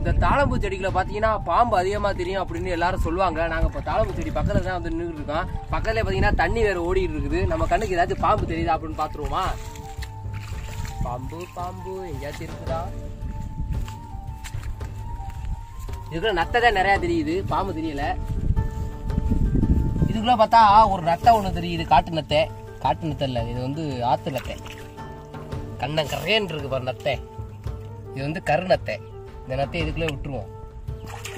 இந்த தாளம்பூ செடிகளை பார்த்தீங்கன்னா பாம்பு அதிகமாக தெரியும் அப்படின்னு எல்லாரும் சொல்லுவாங்க நாங்கள் இப்போ தாளம்பூ செடி பக்கத்தில் தான் வந்து நின்றுட்டு இருக்கோம் பக்கத்துல பார்த்தீங்கன்னா தண்ணி வேற ஓடிட்டு இருக்குது நம்ம கண்ணுக்கு ஏதாச்சும் பாம்பு தெரியுதா அப்படின்னு பார்த்துருவோமா பாம்பு பாம்பு எங்கேயாச்சும் இருக்குதா இதுக்குள்ள நத்தை தான் நிறைய தெரியுது பாம்பு தெரியல இதுக்குள்ள பார்த்தா ஒரு நத்தை ஒன்று தெரியுது காட்டு நத்தை காட்டு நத்தை இல்லை இது வந்து ஆத்து நத்தை கண்ணன் கரையன் இருக்கு பாரு நத்தை இது வந்து கரு நத்தை இந்த நத்தை இதுக்குள்ளே விட்டுருவோம்